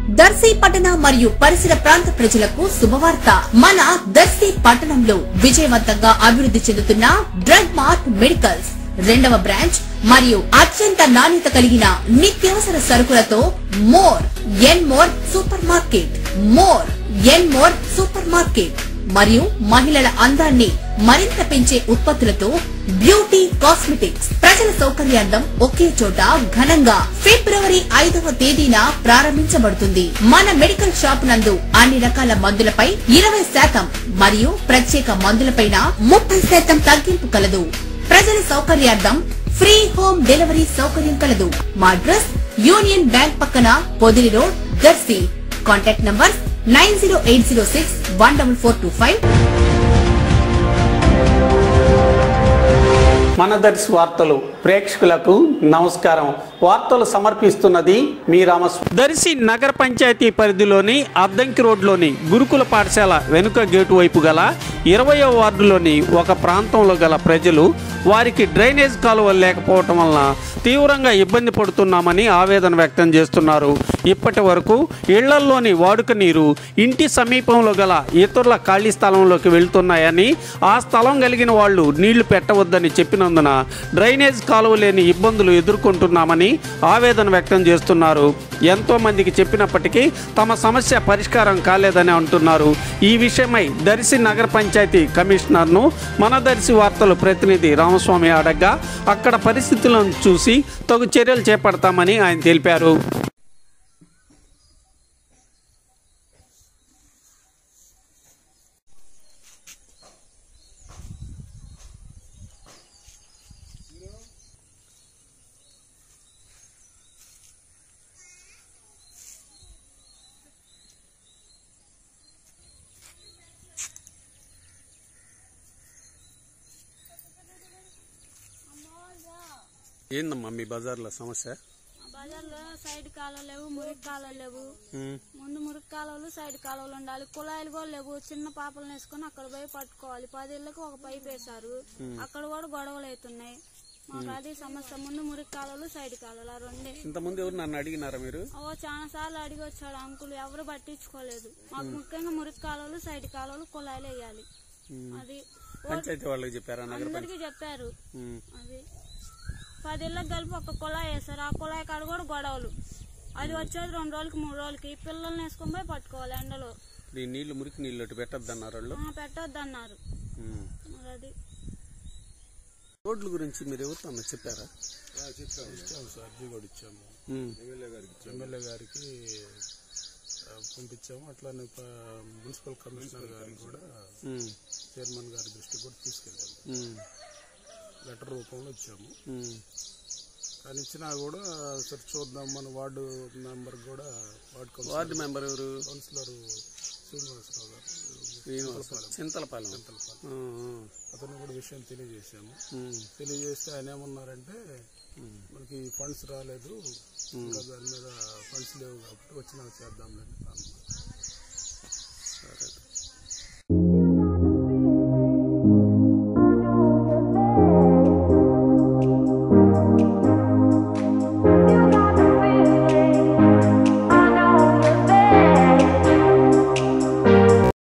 దర్శి పట్టణ మరియు పరిసర ప్రాంత ప్రజలకు శుభవార్త మన దర్శి పట్టణంలో విజయవంతంగా అభివృద్ధి చెందుతున్న డ్రగ్ మార్ట్ మెడికల్స్ రెండవ బ్రాంచ్ మరియు అత్యంత నాణ్యత కలిగిన నిత్యావసర సరుకులతో more n more super market more n more super market మరియు మహిళల అందాన్ని మరింత పెంచే ఉత్పత్తులతో బ్యూటీ కాస్మెటిక్స్ ప్రజల సౌకర్యార్థం ఒకే చోట ఘనంగా ఫిబ్రవరి ఐదవ తేదీన ప్రారంభించబడుతుంది మన మెడికల్ షాప్ నందు అన్ని రకాల మందులపై ఇరవై శాతం మరియు ప్రత్యేక మందులపైన ముప్పై శాతం తగ్గింపు కలదు ప్రజల సౌకర్యార్థం ఫ్రీ హోమ్ డెలివరీ సౌకర్యం కలదు మా అడ్రస్ యూనియన్ బ్యాంక్ పక్కన Podili road Darsi contact number nine zero eight zero six one double four two five మన దర్శి వార్తలు ప్రేక్షకులకు నమస్కారం వార్తలు సమర్పిస్తున్నది మీ రామస్వామి దర్శి నగర పంచాయతీ పరిధిలోని అద్దంకి రోడ్లోని గురుకుల పాఠశాల వెనుక గేటు వైపు గల ఇరవయో వార్డులోని ఒక ప్రాంతంలో గల ప్రజలు వారికి డ్రైనేజ్ కాలువలు లేకపోవటం వలన తీవ్రంగా ఇబ్బంది పడుతున్నామని ఆవేదన వ్యక్తం చేస్తున్నారు ఇప్పటి వరకు ఇళ్లల్లోని వాడుక నీరు ఇంటి సమీపంలో గల ఇతరుల ఖాళీ స్థలంలోకి వెళ్తున్నాయని ఆ స్థలం కలిగిన వాళ్ళు నీళ్లు పెట్టవద్దని చెప్పినందున డ్రైనేజ్ కాలువ లేని ఇబ్బందులు ఎదుర్కొంటున్నామని ఆవేదన వ్యక్తం చేస్తున్నారు ఎంతో మందికి చెప్పినప్పటికీ తమ సమస్య పరిష్కారం కాలేదని అంటున్నారు ఈ విషయమై దర్శి నగర పంచాయతీ కమిషనర్ను మన దర్శి వార్తలు ప్రతినిధి రామస్వామి అడగ్గా అక్కడ పరిస్థితులను చూసి తగు చర్యలు చేపడతామని ఆయన తెలిపారు ఏందమ్మా మీ బజార్లో సమస్య బజార్లో సైడ్ కాలువలు లేవు మురికి కాలువలు లేవు ముందు మురికి కాలువలు సైడ్ కాలువలు ఉండాలి కుళాయిలు కూడా లేవు చిన్న పాపలను వేసుకొని అక్కడ పోయి పట్టుకోవాలి పదేళ్ళకి ఒక పైప్ వేశారు అక్కడ కూడా గొడవలు అవుతున్నాయి మాకు అది సమస్య ముందు మురికి కాలువలు సైడ్ కాలువలు ఆ రెండే ఇంతకుముందు ఎవరు నన్ను అడిగినారా మీరు ఓ చాలా సార్లు అడిగి వచ్చాడు అంకులు ఎవరు పట్టించుకోలేదు మాకు ముఖ్యంగా మురికి కాలువలు సైడ్ కాలువలు కుళాయిలు వేయాలి అది పంచాయతీ వాళ్ళకి చెప్పారా నగర అందరికీ చెప్పారు ఉమ్. అది పదేళ్ళకి కలిపి ఒక కుళాయి వేస్తారు ఆ కుళాయి కాడ కూడా గొడవలు అది వచ్చేది రెండు రోజులకి మూడు రోజులకి పిల్లల్ని వేసుకొని పోయి పట్టుకోవాలి ఎండలో ఈ నీళ్లు మురికి నీళ్ళు అటు పెట్టద్దన్నారు వాళ్ళు ఆ, పెట్టొద్దన్నారు ఉమ్. మరి అది రోడ్ల గురించి మీరు ఎవరితో అన్న చెప్పారా చెప్పాము ఇచ్చాము సార్ అర్జీ కూడా ఇచ్చాము ఉమ్. ఎమ్మెల్యే గారికి ఆ, పంపించాము అట్లానే ప- మున్సిపల్ కమిషనర్ గారికి కూడా ఉమ్. చైర్మన్ గారి దృష్టికి కూడా తీసుకెళ్ళాము ఉమ్. లెటర్ రూపంలో ఇచ్చాము ఉమ్. కానీ ఇచ్చినా కూడా సరే చూద్దాం మన వార్డు మెంబర్ కూడా వార్డు కౌన్సిలర్ వార్డు మెంబర్ ఎవరు కౌన్సిలర్ శ్రీనివాసరావు గారు శ్రీనివాస చింతలపాలెం చింతలపాలెం. ఆ, ఆ. అతను కూడా విషయం తెలియజేశాము ఉమ్. తెలియజేస్తే ఆయన ఏమన్నారంటే మనకి ఫండ్స్ రాలేదు ఇంకా దాని మీద ఫండ్స్ లేవు కాబట్టి వచ్చినా చేద్దాంలేని అన్నారు సరే